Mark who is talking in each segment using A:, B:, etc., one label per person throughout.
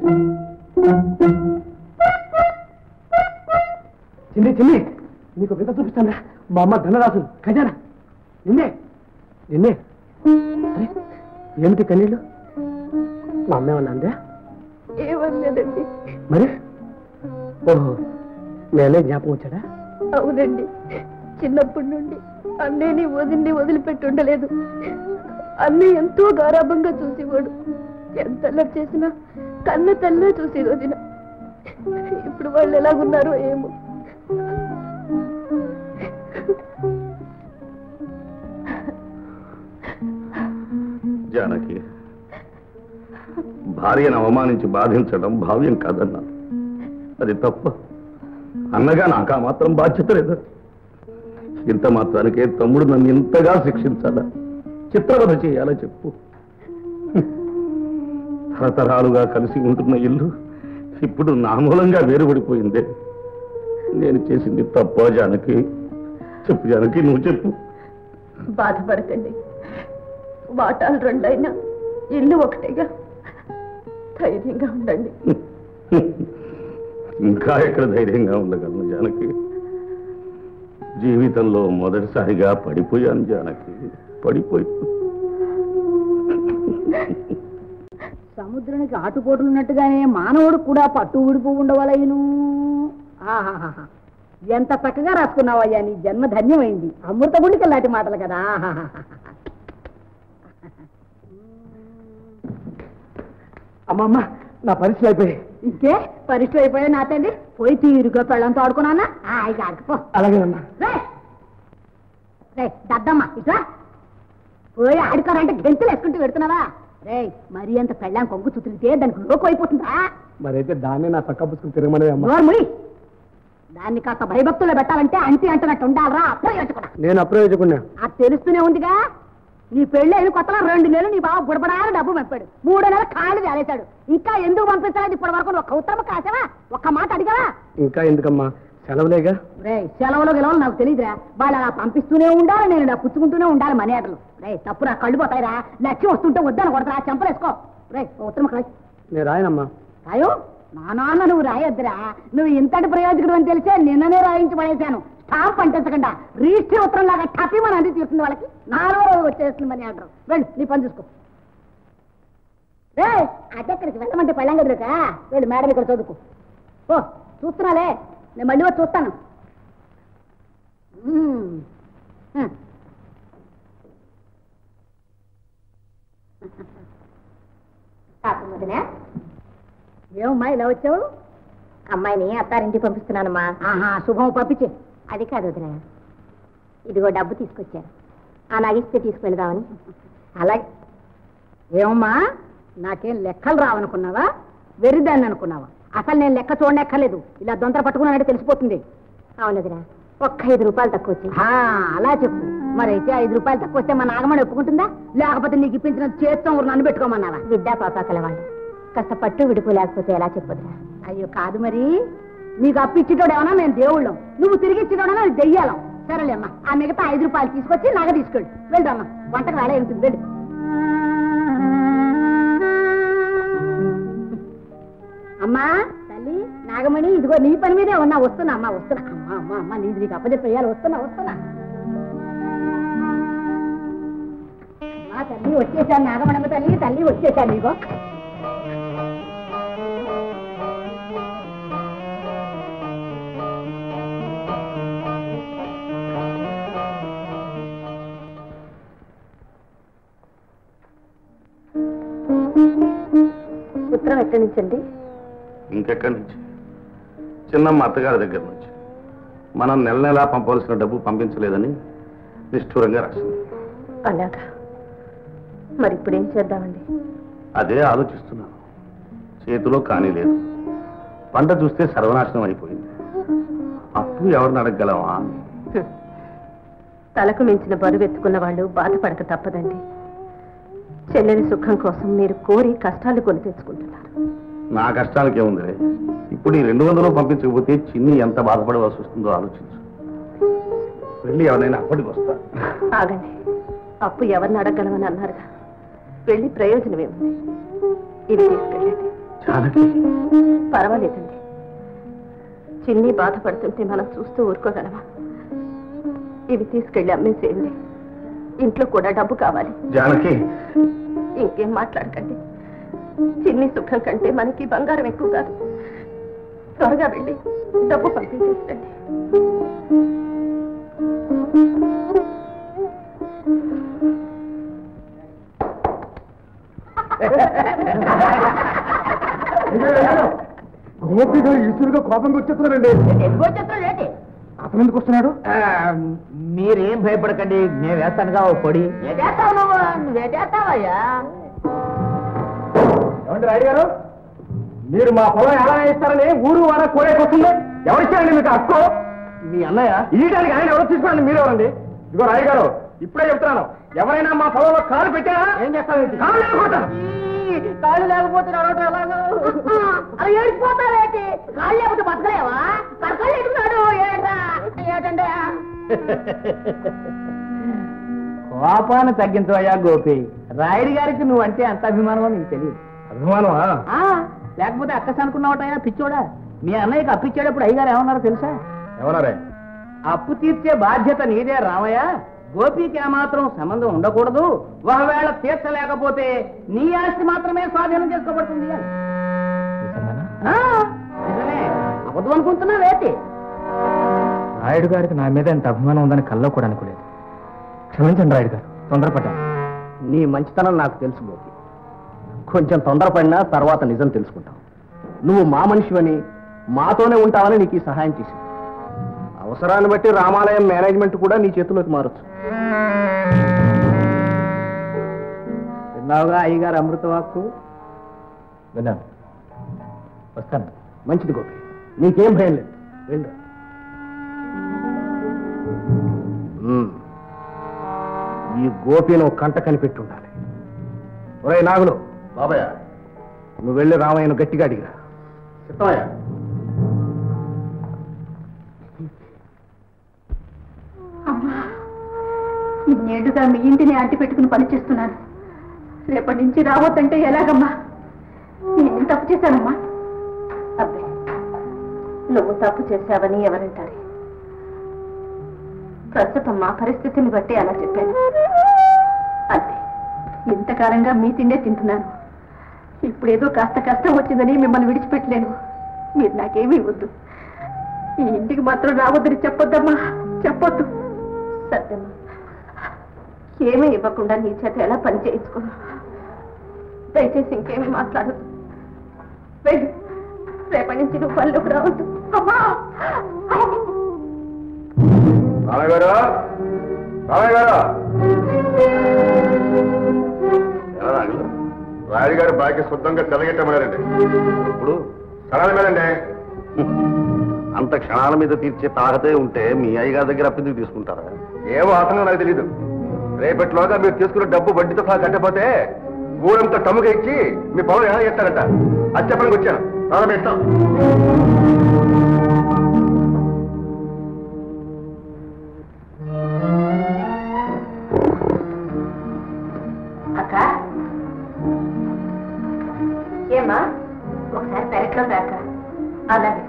A: చిన్ని చిన్ని నీకు వింత చూపిస్తానా మా అమ్మ ధనరాసులు ఖజానా నిన్నే నిన్నే అరే, ఏమిటి కన్నీళ్ళు మా అమ్మ ఏమన్నా అందా
B: ఏమనలేదండి
A: మరి ఓహో నేనే జ్ఞాపకం వచ్చాడా
B: అవునండి చిన్నప్పటి నుండి అన్నయ్యని వదిలిని వదిలిపెట్టి ఉండలేదు అన్నయ్య ఎంతో గారాభంగా చూసేవాడు ఎంత అల్లరి చేసినా కన్న తల్లే చూసేది వదిన ఇప్పుడు వాళ్ళు ఎలాగున్నారో ఏమో
C: జానకి భార్యను అవమానించి బాధించడం భావ్యం కాదన్నా అది తప్ప అన్నగా నాకు ఆ మాత్రం బాధ్యత లేదు ఇంత మాత్రానికే తమ్ముడు నన్ను ఇంతగా శిక్షించాలా చిత్రవధ చేయాలా చెప్పు తరతరాలుగా కలిసి ఉంటున్న ఇల్లు ఇప్పుడు నా మూలంగా వేరుపడిపోయిందే నేను చేసింది తప్ప జానకి చెప్పు జానకి నువ్వు చెప్పు
B: బాధపడకండి వాటాలు రెండైనా ఇల్లు ఒకటేగా ధైర్యంగా ఉండండి
C: ఇంకా ఎక్కడ ధైర్యంగా ఉండగలను జానకి జీవితంలో మొదటిసారిగా పడిపోయాను జానకి పడిపోయి
D: సముద్రానికి ఆటుపోట్లు ఉన్నట్టుగానే మానవుడు కూడా పట్టు ఊడిపో ఉండవలయను ఆహాహాహా. ఎంత చక్కగా రాసుకున్నావయ్యా నీ జన్మ ధన్యమైంది అమృత గుండికి లాంటి మాటలు కదా ఆహాహాహా.
A: అమ్మమ్మ నా పరిస్థితులు అయిపోయాయి
D: ఇంకే పరిస్థితి అయిపోయా నా తండ్రి పోయి తీరుగా పెళ్ళంతో ఆడుకున్నానా ఇక ఆడుకో
A: అలాగేనమ్మా
D: రే రే దద్దమ్మ ఇట్లా పోయి ఆడుకోరంటే గెంతులు వేసుకుంటూ పెడుతున్నావా రే మరి అంత పెళ్ళాం కొంగు చుతులితే దానికి లోకు అయిపోతుందా
A: మరైతే దాన్నే నా చక్క పుస్తకం తిరగమనే అమ్మా
D: నోర్ముడి దాన్ని కాస్త భయభక్తుల్లో పెట్టాలంటే అంటి అంటున్నట్టు ఉండాలరా అప్రయోజకుడు
A: నేను అప్రయోజకున్నా
D: అది తెలుస్తూనే ఉందిగా నీ పెళ్ళి అయిన కొత్తలో రెండు నెలలు నీ బావ బుడబడాలని డబ్బు పంపాడు మూడో నెలలు కాళ్ళు వేలేశాడు ఇంకా ఎందుకు పంపించాలి ఇప్పటి వరకు ఒక్క ఉత్తరం కాసావా ఒక్క మాట అడిగావా
A: ఇంకా ఎందుకమ్మా సెలవులేగా
D: రే సెలవులు గెలవలు నాకు తెలియదురా వాళ్ళు అలా పంపిస్తూనే ఉండాలి నేను ఇలా పుచ్చుకుంటూనే ఉండాలి మనేటలు రే తప్పు నా కళ్ళు పోతాయిరా లక్ష్యం వస్తుంటే వద్దని కొడతారా చెంపలేసుకో రే ఓ ఉత్తరం కాదు
A: నేను రాయనమ్మా
D: రాయో నా నాన్న నువ్వు రాయొద్దురా నువ్వు ఇంతటి ప్రయోజకుడు అని తెలిసే నిన్ననే రాయించి పడేశాను స్టాంప్ అంటించకుండా రిజిస్టర్ ఉత్తరం లాగా టపి మన అంది తీరుతుంది వాళ్ళకి నాలుగో రోజు వచ్చేస్తుంది మనీ ఆర్డర్ వెళ్ళు నీ పని చూసుకో రే అదెక్కడికి వెళ్ళమంటే పెళ్ళం కదురుకా వెళ్ళు మేడం ఇక్కడ చదువుకో ఓ చూస్తున్నాలే నేను మళ్ళీ వచ్చి చూస్తాను మ్మ్. హ్మ్. ఏమమ్మా ఇలా వచ్చావు
B: అమ్మాయిని అత్తారింటికి పంపిస్తున్నానమ్మా
D: ఆహా శుభం పంపించే
B: అది కాదు వదిన ఇదిగో డబ్బు తీసుకొచ్చాను ఆ నగిస్తే తీసుకెళ్దామని
D: అలాగే ఏమమ్మా నాకేం లెక్కలు రావనుకున్నావా వెర్రిదాన్ని అనుకున్నావా అసలు నేను లెక్క చూడనెక్కలేదు ఇలా దొంతర పట్టుకున్నానంటే తెలిసిపోతుంది
B: అవును వదిన ఒక్క ఐదు రూపాయలు తక్కువ వచ్చింది
D: ఆ, అలా చెప్పు మరైతే ఐదు రూపాయలు తక్కువ వస్తే మా నాగమణి ఒప్పుకుంటుందా లేకపోతే నీకు ఇప్పించిన చేత్తో నన్ను పెట్టుకోమన్నావా
B: విద్యా పాప కలవాళ్ళు కాస్త పట్టు విడుపు లేకపోతే ఎలా చెప్పదురా
D: అయ్యో కాదు మరి నీకు అప్పిచ్చేటోడేమన్నా నేను దేవుళ్ళం నువ్వు తిరిగి ఇచ్చేటోడేమో అది దెయ్యాలం సరేలేమ్మా ఆ మిగతా ఐదు రూపాయలు తీసుకొచ్చి నగ తీసుకెళ్ళు వెళ్దామా వంటకు వేళ ఉంటుంది వెళ్ళు అమ్మా తల్లి నాగమణి ఇదిగో నీ పని మీదే ఉన్నా వస్తున్నా అమ్మా వస్తున్నా అమ్మా అమ్మా అమ్మా నీది నీకు అప్పచెప్పేయాలి వస్తున్నా వస్తున్నా అమ్మా తల్లి వచ్చేసాను నాగమణమ్మ తల్లి తల్లి వచ్చేసాను ఇగో
B: ఉత్తరం ఎక్కడి నుంచండి
C: ఇంకెక్కడి నుంచి చిన్నమ్మ అత్తగారి దగ్గర నుంచి మనం నెల నెలా పంపవలసిన డబ్బు పంపించలేదని నిష్ఠూరంగా రాసింది
B: అలాగా మరి ఇప్పుడు ఏం చేద్దామండి
C: అదే ఆలోచిస్తున్నాను చేతిలో కానీ లేదు పంట చూస్తే సర్వనాశనం అయిపోయింది అప్పు ఎవరిని అడగగలవా అని.
B: తలకు మించిన బరువు ఎత్తుకున్న వాళ్ళు బాధపడక తప్పదండి చెల్లెలి సుఖం కోసం మీరు కోరి కష్టాలు కొని తెచ్చుకుంటున్నారు
C: నా కష్టాలకే ఉందిలే ఇప్పుడు ఈ రెండు వందలు పంపించకపోతే చిన్ని ఎంత బాధపడవలసి వస్తుందో ఆలోచించు వెళ్ళి ఎవరైనా అప్పటికి వస్తా
B: ఆగండి అప్పు ఎవరిని అడగలమని అన్నారుగా వెళ్ళి ప్రయోజనం ఏముంది ఇది తీసుకెళ్ళండి
A: జానకి
B: పర్వాలేదండి చిన్ని బాధపడుతుంటే మనం చూస్తూ ఊరుకోగలమా ఇవి తీసుకెళ్ళి అమ్మేసేయండి ఇంట్లో కూడా డబ్బు కావాలి
A: జానకి
B: ఇంకేం మాట్లాడకండి చిన్ని సుఖం కంటే మనకి బంగారం ఎక్కువ కాదు త్వరగా వెళ్ళి డబ్బు పంపించేసండి
A: గోపిగా ఇసురుగా కోపంగా వచ్చేస్తున్నాడండి అతను ఎందుకు వస్తున్నాడు
E: మీరేం భయపడకండి నేను వేస్తానుగా ఓ పొడి
A: ఏమండి రాయుడు గారు మీరు మా పొలం ఎలా ఇస్తారని ఊరు వాడ కోరేకొస్తుంది ఎవరిచ్చారండి మీకు హక్కు మీ అన్నయ్య ఈయడానికి ఆయన ఎవరు తీసుకోండి మీరెవరండి ఇదిగో రాయుడు గారు ఇప్పుడే చెప్తున్నాను ఎవరైనా మా పొలంలో కాలు పెట్టారా ఏం చేస్తాను కాలు లేకపోతాను
D: కాళ్ళు లేకపోతే నడవటం ఎలాగో అలా ఏడిపోతావేంటి కాళ్ళు లేకపోతే బతకలేవా కరకాళ్ళు ఎడుతున్నాడు ఏట్రా ఏటండి
E: కోపాన్ని తగ్గించవయ్యా గోపి రాయుడు గారికి నువ్వు అంటే అంత అభిమానమో నీకు తెలియదు
A: అభిమానమా
E: ఆ, లేకపోతే అక్కస అనుకున్నావటయ్యా పిచ్చోడా మీ అన్నయ్యకి అప్పిచ్చేటప్పుడు అయ్యగారు ఏమన్నారో తెలుసా
A: ఎవరరే
E: అప్పు తీర్చే బాధ్యత నీదే రామయ్య గోపికి ఏమాత్రం సంబంధం ఉండకూడదు ఒకవేళ తీర్చలేకపోతే నీ ఆస్తి మాత్రమే స్వాధీనం చేసుకోబడుతుంది అని ఆ, నిజమే అబద్ధం అనుకుంటున్నావేటి
A: రాయుడు గారికి నా మీద ఎంత అభిమానం ఉందని కల్లో కూడా అనుకోలేదు క్షమించండి రాయుడు గారు తొందరపడ్డా
E: నీ మంచితనం నాకు తెలుసు గోపి కొంచెం తొందరపడినా తర్వాత నిజం తెలుసుకుంటావు నువ్వు మా మనిషివని మాతోనే ఉంటావని నీకు ఈ సహాయం చేసింది అవసరాన్ని బట్టి రామాలయం మేనేజ్మెంట్ కూడా నీ చేతిలోకి మారచ్చు విన్నావుగా అయ్యగారు అమృతవాక్కు
A: విన్నాను వస్తాను
E: మంచిది గోపి నీకేం భయం లేదు వెళ్ళు ఈ గోపిని ఒక కంట కనిపెట్టి ఉండాలి ఒరే నాగులు
C: బాబాయ్
E: నువ్వు వెళ్ళి రామయ్యను గట్టిగా అడిగిరా
C: చిత్తమయ్య
B: అమ్మా ఇన్నేళ్లుగా మీ ఇంటిని అంటి పెట్టుకుని పనిచేస్తున్నాను రేపటి నుంచి రావద్దంటే ఎలాగమ్మా నేను తప్పు చేశానమ్మా అబ్బే నువ్వు తప్పు చేశావని ఎవరంటారు ప్రస్తుతం మా పరిస్థితిని బట్టి అలా చెప్పాను అంతే ఇంతకాలంగా మీ తిండే తింటున్నాను ఇప్పుడేదో కాస్త కష్టం వచ్చిందని మిమ్మల్ని విడిచిపెట్టలేను మీరు నాకేమీ వద్దు ఈ ఇంటికి మాత్రం రావద్దని చెప్పొద్దమ్మా చెప్పొద్దు సత్యమ్మా ఏమీ ఇవ్వకుండా నీ చేత ఎలా పని చేయించుకోను దయచేసి ఇంకేమీ మాట్లాడదు వెళ్ళు రేపటి నుంచి నువ్వు పనులకు రావద్దు అమ్మా
C: రామయ్య గారు రామయ్య గారు ఎలా నాగులు? రాయుడు గారు బాగా శుద్ధంగా తెల్లగెట్టమన్నారండి ఇప్పుడు క్షణాల మీదండి అంత క్షణాల మీద తీర్చే తాగతే ఉంటే మీ అయ్యగారి దగ్గర అప్పిందుకు తీసుకుంటారా ఏమో అతను నాకు తెలియదు రేపటిలోగా మీరు తీసుకున్న డబ్బు వడ్డీతో సహా కట్టకపోతే ఊరంతా టముగా ఇచ్చి మీ పొలం ఎలా చేస్తారంట అది చెప్పడానికి వచ్చాను ప్రారంభిస్తాం
B: అక్క ఏమ్మా ఒకసారి పెరట్లో రాక అలాగే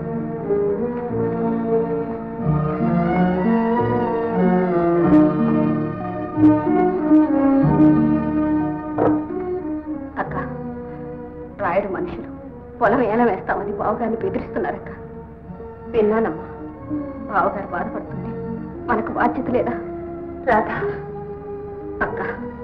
B: అక్క రాయుడు మనుషులు పొలం ఏల వేస్తామని బావగారిని బెదిరిస్తున్నారక్క విన్నానమ్మా బావగారు బాధపడుతుంది మనకు బాధ్యత లేదా రాధా అక్క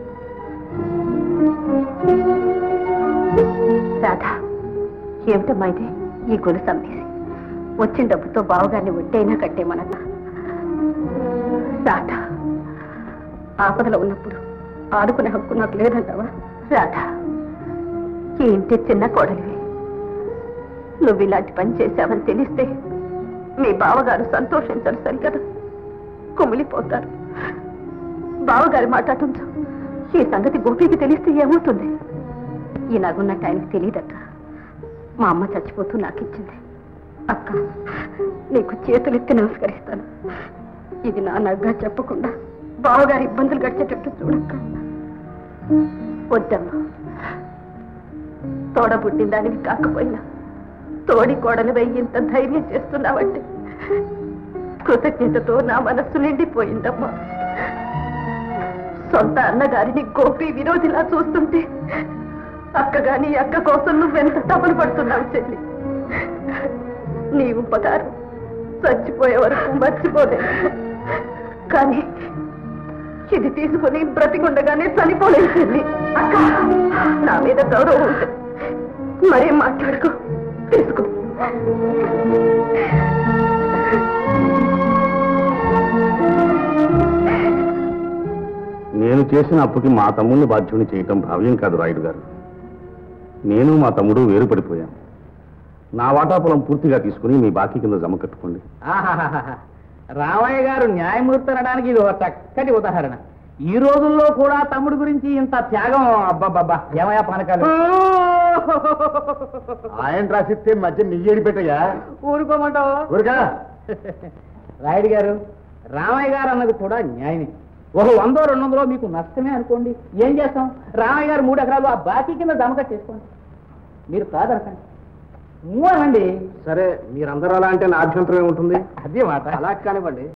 B: రాధా ఏమిటమ్మా ఇది ఈ గొలుసు అమ్మేసి వచ్చిన డబ్బుతో బావగారిని వడ్డైనా కట్టేమనక రాధా ఆపదలో ఉన్నప్పుడు ఆడుకునే హక్కు నాకు లేదంటావా రాధా ఈ ఇంటి చిన్న కోడలివి నువ్వు ఇలాంటి పని చేశావని తెలిస్తే మీ బావగారు సంతోషించరు సరికదా కుమిలిపోతారు బావగారి మాట అటుంచు ఈ సంగతి గోపికి తెలిస్తే ఏమవుతుంది ఈ నగున్నట్టు ఆయనకు తెలియదక్క మా అమ్మ చచ్చిపోతూ నాకు ఇచ్చింది అక్క నీకు చేతులెత్తి నమస్కరిస్తాను ఇది నా నగ్గా చెప్పకుండా బావగారి ఇబ్బందులు గడిచేటట్టు చూడక్క వద్దమ్మా తోడ పుట్టిందానివి కాకపోయినా తోడి కోడలివై ఇంత ధైర్యం చేస్తున్నావంటే కృతజ్ఞతతో నా మనస్సు నిండిపోయిందమ్మా సొంత అన్నగారిని గోపి విరోధిలా చూస్తుంటే అక్కగాని అక్క కోసం నువ్వెంత తపలు పడుతున్నావు చెల్లి నీ ఉపకారం చచ్చిపోయే వరకు మర్చిపోలేదు కానీ ఇది తీసుకుని బ్రతికుండగానే చనిపోలేదు చెల్లి అక్క నా మీద గౌరవం ఉంది మరేం మాట్లాడుకో తీసుకో
C: నేను చేసిన అప్పుకి మా తమ్ముడిని బాధ్యుని చేయటం భావ్యం కాదు రాయుడు గారు నేను మా తమ్ముడు వేరుపడిపోయాం నా వాటా పొలం పూర్తిగా తీసుకుని మీ బాకీ కింద జమ కట్టుకోండి
E: ఆహాహాహా. రామయ్య గారు న్యాయమూర్తి అనడానికి ఇది ఒక చక్కటి ఉదాహరణ ఈ రోజుల్లో కూడా తమ్ముడు గురించి ఇంత త్యాగం అబ్బబ్బబ్బా ఏమయ్యా పానకాలు
A: ఆయన రాసిస్తే మధ్య నెయ్యేడి పెట్టయ్యా
E: ఊరుకోమంటావు
A: ఊరికా
E: రాయుడు గారు రామయ్య గారు అన్నది కూడా న్యాయమే ఒక వందో రెండు వందలో మీకు నష్టమే అనుకోండి ఏం చేస్తాం రామయ్య గారు మూడు ఎకరాలు ఆ బాకీ కింద జమ కట్టేసుకోండి మీరు కాదనకండి మూడండి
A: సరే మీరందరూ అలా అంటే నా అభ్యంతరం ఏముంటుంది
E: అదే మాట
A: అలా కానివ్వండి